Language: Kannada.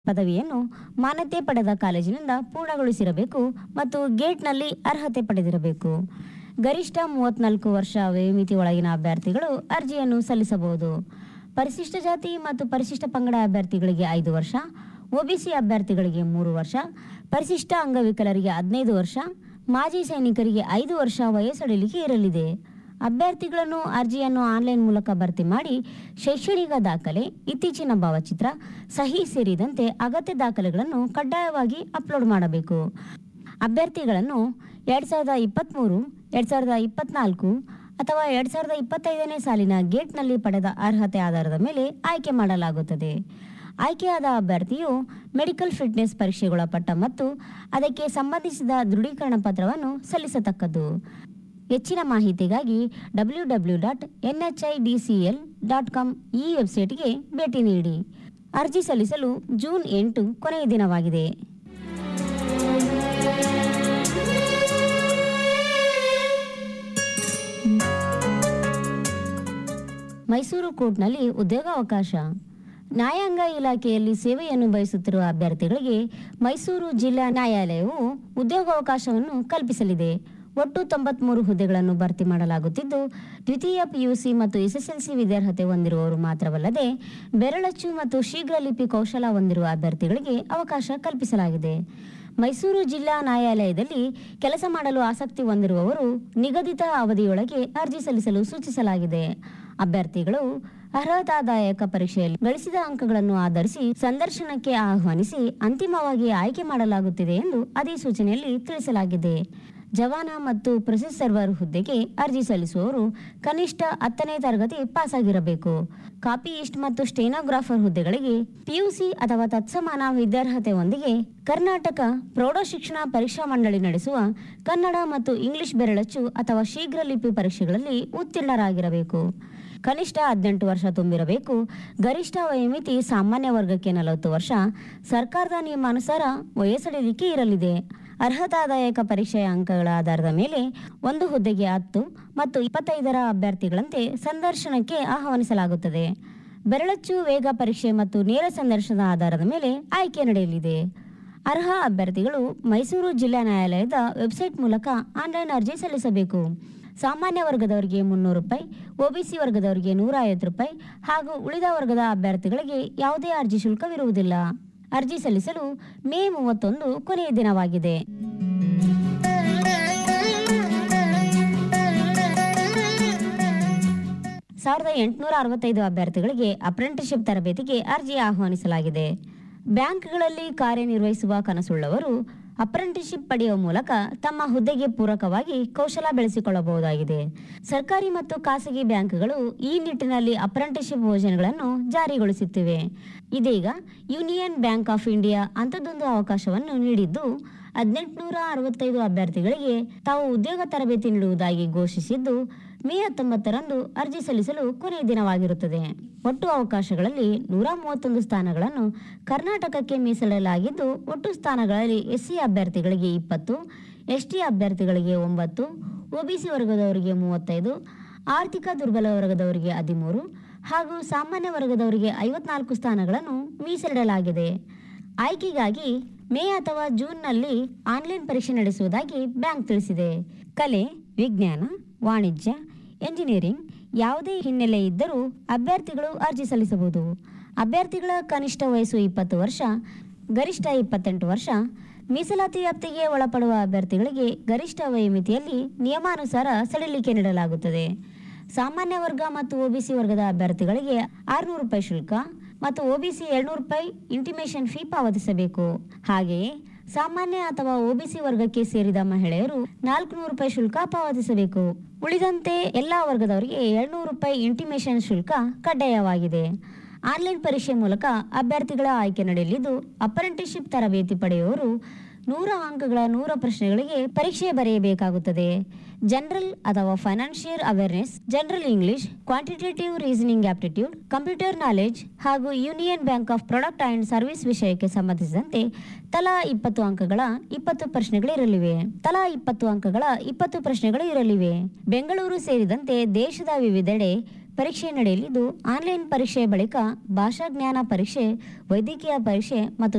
ಪದವಿಯನ್ನು ಮಾನ್ಯತೆ ಪಡೆದ ಕಾಲೇಜಿನಿಂದ ಪೂರ್ಣಗೊಳಿಸಿರಬೇಕು ಮತ್ತು ಗೇಟ್ನಲ್ಲಿ ಅರ್ಹತೆ ಪಡೆದಿರಬೇಕು ಗರಿಷ್ಠ ಮೂವತ್ನಾಲ್ಕು ವರ್ಷ ವಯೋಮಿತಿ ಒಳಗಿನ ಅಭ್ಯರ್ಥಿಗಳು ಅರ್ಜಿಯನ್ನು ಸಲ್ಲಿಸಬಹುದು ಪರಿಶಿಷ್ಟ ಜಾತಿ ಮತ್ತು ಪರಿಶಿಷ್ಟ ಪಂಗಡ ಅಭ್ಯರ್ಥಿಗಳಿಗೆ ಐದು ವರ್ಷ ಒಬಿಸಿ ಅಭ್ಯರ್ಥಿಗಳಿಗೆ ಮೂರು ವರ್ಷ ಪರಿಶಿಷ್ಟ ಅಂಗವಿಕಲರಿಗೆ ಹದಿನೈದು ವರ್ಷ ಮಾಜಿ ಸೈನಿಕರಿಗೆ ಐದು ವರ್ಷ ವಯಸ್ಸಡಿಲಿಕೆ ಇರಲಿದೆ ಅಭ್ಯರ್ಥಿಗಳನ್ನು ಅರ್ಜಿಯನ್ನು ಆನ್ಲೈನ್ ಮೂಲಕ ಭರ್ತಿ ಮಾಡಿ ಶೈಕ್ಷಣಿಕ ದಾಖಲೆ ಇತ್ತೀಚಿನ ಭಾವಚಿತ್ರ ಸಹಿ ಸೇರಿದಂತೆ ಅಗತ್ಯ ದಾಖಲೆಗಳನ್ನು ಕಡ್ಡಾಯವಾಗಿ ಅಪ್ಲೋಡ್ ಮಾಡಬೇಕು ಅಭ್ಯರ್ಥಿಗಳನ್ನು ಎರಡು ಸಾವಿರದ ಇಪ್ಪತ್ತ್ಮೂರು ಎರಡು ಸಾವಿರದ ಇಪ್ಪತ್ನಾಲ್ಕು ಅಥವಾ ಎರಡು ಸಾವಿರದ ಇಪ್ಪತ್ತೈದನೇ ಸಾಲಿನ ಗೇಟ್ನಲ್ಲಿ ಪಡೆದ ಅರ್ಹತೆ ಆಧಾರದ ಮೇಲೆ ಆಯ್ಕೆ ಮಾಡಲಾಗುತ್ತದೆ ಆಯ್ಕೆಯಾದ ಅಭ್ಯರ್ಥಿಯು ಮೆಡಿಕಲ್ ಫಿಟ್ನೆಸ್ ಪರೀಕ್ಷೆಗೊಳಪಟ್ಟ ಮತ್ತು ಅದಕ್ಕೆ ಸಂಬಂಧಿಸಿದ ದೃಢೀಕರಣ ಪತ್ರವನ್ನು ಸಲ್ಲಿಸತಕ್ಕದ್ದು ಹೆಚ್ಚಿನ ಮಾಹಿತಿಗಾಗಿ W W dot N H I D C L dot com ಈ ವೆಬ್ಸೈಟ್ಗೆ ಭೇಟಿ ನೀಡಿ ಅರ್ಜಿ ಸಲ್ಲಿಸಲು ಜೂನ್ ಎಂಟು ಕೊನೆಯ ದಿನವಾಗಿದೆ ಮೈಸೂರು ಕೋರ್ಟ್ನಲ್ಲಿ ಉದ್ಯೋಗಾವಕಾಶ ನ್ಯಾಯಾಂಗ ಇಲಾಖೆಯಲ್ಲಿ ಸೇವೆಯನ್ನು ಬಯಸುತ್ತಿರುವ ಅಭ್ಯರ್ಥಿಗಳಿಗೆ ಮೈಸೂರು ಜಿಲ್ಲಾ ನ್ಯಾಯಾಲಯವು ಉದ್ಯೋಗಾವಕಾಶವನ್ನು ಕಲ್ಪಿಸಲಿದೆ ಒಟ್ಟು ತೊಂಬತ್ಮೂರು ಹುದ್ದೆಗಳನ್ನು ಭರ್ತಿ ಮಾಡಲಾಗುತ್ತಿದ್ದು ದ್ವಿತೀಯ ಪಿಯುಸಿ ಮತ್ತು ಎಸ್ಎಸ್ಎಲ್ಸಿ ವಿದ್ಯಾರ್ಹತೆ ಹೊಂದಿರುವವರು ಮಾತ್ರವಲ್ಲದೆ ಬೆರಳಚ್ಚು ಮತ್ತು ಶೀಘ್ರ ಲಿಪಿ ಕೌಶಲ ಹೊಂದಿರುವ ಅಭ್ಯರ್ಥಿಗಳಿಗೆ ಅವಕಾಶ ಕಲ್ಪಿಸಲಾಗಿದೆ ಮೈಸೂರು ಜಿಲ್ಲಾ ನ್ಯಾಯಾಲಯದಲ್ಲಿ ಕೆಲಸ ಮಾಡಲು ಆಸಕ್ತಿ ಹೊಂದಿರುವವರು ನಿಗದಿತ ಅವಧಿಯೊಳಗೆ ಅರ್ಜಿ ಸಲ್ಲಿಸಲು ಸೂಚಿಸಲಾಗಿದೆ ಅಭ್ಯರ್ಥಿಗಳು ಅರ್ಹತಾದಾಯಕ ಪರೀಕ್ಷೆಯಲ್ಲಿ ಗಳಿಸಿದ ಅಂಕಗಳನ್ನು ಆಧರಿಸಿ ಸಂದರ್ಶನಕ್ಕೆ ಆಹ್ವಾನಿಸಿ ಅಂತಿಮವಾಗಿ ಆಯ್ಕೆ ಮಾಡಲಾಗುತ್ತಿದೆ ಎಂದು ಅಧಿಸೂಚನೆಯಲ್ಲಿ ತಿಳಿಸಲಾಗಿದೆ ಜವಾನ ಮತ್ತು ಪ್ರೊಸೆಸ್ ಸರ್ವರ್ ಹುದ್ದೆಗೆ ಅರ್ಜಿ ಸಲ್ಲಿಸುವವರು ಕನಿಷ್ಠ ಹತ್ತನೇ ತರಗತಿ ಪಾಸಾಗಿರಬೇಕು ಕಾಪಿಯಿಸ್ಟ್ ಮತ್ತು ಸ್ಟೆನೋಗ್ರಾಫರ್ ಹುದ್ದೆಗಳಿಗೆ ಪಿಯುಸಿ ಅಥವಾ ತತ್ಸಮಾನ ವಿದ್ಯಾರ್ಹತೆಯೊಂದಿಗೆ ಕರ್ನಾಟಕ ಪ್ರೌಢಶಿಕ್ಷಣ ಪರೀಕ್ಷಾ ಮಂಡಳಿ ನಡೆಸುವ ಕನ್ನಡ ಮತ್ತು ಇಂಗ್ಲಿಷ್ ಬೆರಳಚ್ಚು ಅಥವಾ ಶೀಘ್ರ ಲಿಪಿ ಪರೀಕ್ಷೆಗಳಲ್ಲಿ ಉತ್ತೀರ್ಣರಾಗಿರಬೇಕು ಕನಿಷ್ಠ ಹದಿನೆಂಟು ವರ್ಷ ತುಂಬಿರಬೇಕು ಗರಿಷ್ಠ ವಯೋಮಿತಿ ಸಾಮಾನ್ಯ ವರ್ಗಕ್ಕೆ ನಲವತ್ತು ವರ್ಷ ಸರ್ಕಾರದ ನಿಯಮಾನುಸಾರ ವಯಸ್ಸಡಿಲಿಕೆ ಇರಲಿದೆ ಅರ್ಹತಾದಾಯಕ ಪರೀಕ್ಷೆಯ ಅಂಕಗಳ ಆಧಾರದ ಮೇಲೆ ಒಂದು ಹುದ್ದೆಗೆ ಹತ್ತು ಮತ್ತು ಇಪ್ಪತ್ತೈದರ ಅಭ್ಯರ್ಥಿಗಳಂತೆ ಸಂದರ್ಶನಕ್ಕೆ ಆಹ್ವಾನಿಸಲಾಗುತ್ತದೆ ಬೆರಳಚ್ಚು ವೇಗ ಪರೀಕ್ಷೆ ಮತ್ತು ನೇರ ಸಂದರ್ಶನದ ಆಧಾರದ ಮೇಲೆ ಆಯ್ಕೆ ನಡೆಯಲಿದೆ ಅರ್ಹ ಅಭ್ಯರ್ಥಿಗಳು ಮೈಸೂರು ಜಿಲ್ಲಾ ನ್ಯಾಯಾಲಯದ ವೆಬ್ಸೈಟ್ ಮೂಲಕ ಆನ್ಲೈನ್ ಅರ್ಜಿ ಸಲ್ಲಿಸಬೇಕು ಸಾಮಾನ್ಯ ವರ್ಗದವರಿಗೆ ಮುನ್ನೂರು ರೂಪಾಯಿ ಒಬಿಸಿ ವರ್ಗದವರಿಗೆ ನೂರ ಐವತ್ತು ರೂಪಾಯಿ ಹಾಗೂ ಉಳಿದ ವರ್ಗದ ಅಭ್ಯರ್ಥಿಗಳಿಗೆ ಯಾವುದೇ ಅರ್ಜಿ ಶುಲ್ಕವಿರುವುದಿಲ್ಲ ಅರ್ಜಿ ಸಲ್ಲಿಸಲು ಮೇ ಮೂವತ್ತೊಂದು ಕೊನೆಯ ದಿನವಾಗಿದೆ ಸಾವಿರದ ಎಂಟುನೂರ ಅರವತ್ತೈದು ಅಭ್ಯರ್ಥಿಗಳಿಗೆ ಅಪ್ರೆಂಟಿಸ್ಶಿಪ್ ತರಬೇತಿಗೆ ಅರ್ಜಿ ಆಹ್ವಾನಿಸಲಾಗಿದೆ ಬ್ಯಾಂಕ್ಗಳಲ್ಲಿ ಕಾರ್ಯನಿರ್ವಹಿಸುವ ಕನಸುಳ್ಳವರು ಅಪ್ರೆಂಟಿಸ್ಶಿಪ್ ಪಡೆಯುವ ಮೂಲಕ ತಮ್ಮ ಹುದ್ದೆಗೆ ಪೂರಕವಾಗಿ ಕೌಶಲ ಬೆಳೆಸಿಕೊಳ್ಳಬಹುದಾಗಿದೆ ಸರ್ಕಾರಿ ಮತ್ತು ಖಾಸಗಿ ಬ್ಯಾಂಕ್ಗಳು ಈ ನಿಟ್ಟಿನಲ್ಲಿ ಅಪ್ರೆಂಟಿಸ್ಶಿಪ್ ಯೋಜನೆಗಳನ್ನು ಜಾರಿಗೊಳಿಸುತ್ತಿವೆ ಇದೀಗ ಯೂನಿಯನ್ ಬ್ಯಾಂಕ್ ಆಫ್ ಇಂಡಿಯಾ ಅಂಥದ್ದೊಂದು ಅವಕಾಶವನ್ನು ನೀಡಿದ್ದು ಹದಿನೆಂಟುನೂರ ಅರವತ್ತೈದು ಅಭ್ಯರ್ಥಿಗಳಿಗೆ ತಾವು ಉದ್ಯೋಗ ತರಬೇತಿ ನೀಡುವುದಾಗಿ ಘೋಷಿಸಿದ್ದು ಮೇ ಹತ್ತೊಂಬತ್ತರಂದು ಅರ್ಜಿ ಸಲ್ಲಿಸಲು ಕೊನೆಯ ದಿನವಾಗಿರುತ್ತದೆ ಒಟ್ಟು ಅವಕಾಶಗಳಲ್ಲಿ ನೂರ ಮೂವತ್ತೊಂದು ಸ್ಥಾನಗಳನ್ನು ಕರ್ನಾಟಕಕ್ಕೆ ಮೀಸಲಿಡಲಾಗಿದ್ದು ಒಟ್ಟು ಸ್ಥಾನಗಳಲ್ಲಿ ಎಸ್ಸಿ ಅಭ್ಯರ್ಥಿಗಳಿಗೆ ಇಪ್ಪತ್ತು ಎಸ್ಟಿ ಅಭ್ಯರ್ಥಿಗಳಿಗೆ ಒಂಬತ್ತು ಒಬಿಸಿ ವರ್ಗದವರಿಗೆ ಮೂವತ್ತೈದು ಆರ್ಥಿಕ ದುರ್ಬಲ ವರ್ಗದವರಿಗೆ ಹದಿಮೂರು ಹಾಗೂ ಸಾಮಾನ್ಯ ವರ್ಗದವರಿಗೆ ಐವತ್ನಾಲ್ಕು ಸ್ಥಾನಗಳನ್ನು ಮೀಸಲಿಡಲಾಗಿದೆ ಆಯ್ಕೆಗಾಗಿ ಮೇ ಅಥವಾ ಜೂನ್ನಲ್ಲಿ ಆನ್ಲೈನ್ ಪರೀಕ್ಷೆ ನಡೆಸುವುದಾಗಿ ಬ್ಯಾಂಕ್ ತಿಳಿಸಿದೆ ಕಲೆ ವಿಜ್ಞಾನ ವಾಣಿಜ್ಯ ಎಂಜಿನಿಯರಿಂಗ್ ಯಾವುದೇ ಹಿನ್ನೆಲೆ ಇದ್ದರೂ ಅಭ್ಯರ್ಥಿಗಳು ಅರ್ಜಿ ಸಲ್ಲಿಸಬಹುದು ಅಭ್ಯರ್ಥಿಗಳ ಕನಿಷ್ಠ ವಯಸ್ಸು ಇಪ್ಪತ್ತು ವರ್ಷ ಗರಿಷ್ಠ ಇಪ್ಪತ್ತೆಂಟು ವರ್ಷ ಮೀಸಲಾತಿ ವ್ಯಾಪ್ತಿಗೆ ಒಳಪಡುವ ಅಭ್ಯರ್ಥಿಗಳಿಗೆ ಗರಿಷ್ಠ ವಯೋಮಿತಿಯಲ್ಲಿ ನಿಯಮಾನುಸಾರ ಸಡಿಲಿಕೆ ನೀಡಲಾಗುತ್ತದೆ ಸಾಮಾನ್ಯ ವರ್ಗ ಮತ್ತು ಒಬಿಸಿ ವರ್ಗದ ಅಭ್ಯರ್ಥಿಗಳಿಗೆ ಆರುನೂರು ರೂಪಾಯಿ ಶುಲ್ಕ ಮತ್ತು ಒಬಿಸಿ ಎರಡ್ನೂರು ರೂಪಾಯಿ ಇಂಟಿಮೇಷನ್ ಫೀ ಪಾವತಿಸಬೇಕು ಹಾಗೆಯೇ ಸಾಮಾನ್ಯ ಅಥವಾ ಒಬಿಸಿ ವರ್ಗಕ್ಕೆ ಸೇರಿದ ಮಹಿಳೆಯರು ನಾಲ್ಕುನೂರು ರೂಪಾಯಿ ಶುಲ್ಕ ಪಾವತಿಸಬೇಕು ಉಳಿದಂತೆ ಎಲ್ಲ ವರ್ಗದವರಿಗೆ ಎರಡ್ನೂರು ರೂಪಾಯಿ ಇಂಟಿಮೇಷನ್ ಶುಲ್ಕ ಕಡ್ಡಾಯವಾಗಿದೆ ಆನ್ಲೈನ್ ಪರೀಕ್ಷೆ ಮೂಲಕ ಅಭ್ಯರ್ಥಿಗಳ ಆಯ್ಕೆ ನಡೆಯಲಿದ್ದು ಅಪ್ರೆಂಟಿಸ್ಶಿಪ್ ತರಬೇತಿ ಪಡೆಯುವವರು ನೂರ ಅಂಕಗಳ ನೂರ ಪ್ರಶ್ನೆಗಳಿಗೆ ಪರೀಕ್ಷೆ ಬರೆಯಬೇಕಾಗುತ್ತದೆ ಜನರಲ್ ಅಥವಾ financial awareness general English quantitative reasoning aptitude computer knowledge ಹಾಗೂ union bank of product and service ವಿಷಯಕ್ಕೆ ಸಂಬಂಧಿಸಿದಂತೆ ತಲಾ ಇಪ್ಪತ್ತು ಅಂಕಗಳ ಇಪ್ಪತ್ತು ಪ್ರಶ್ನೆಗಳಿರಲಿವೆ ತಲಾ ಇಪ್ಪತ್ತು ಅಂಕಗಳ ಇಪ್ಪತ್ತು ಪ್ರಶ್ನೆಗಳು ಇರಲಿವೆ ಬೆಂಗಳೂರು ಸೇರಿದಂತೆ ದೇಶದ ವಿವಿಧೆಡೆ ಪರೀಕ್ಷೆ ನಡೆಯಲಿದ್ದು ಆನ್ಲೈನ್ ಪರೀಕ್ಷೆ ಬಳಿಕ ಭಾಷಾ ಜ್ಞಾನ ಪರೀಕ್ಷೆ ವೈದ್ಯಕೀಯ ಪರೀಕ್ಷೆ ಮತ್ತು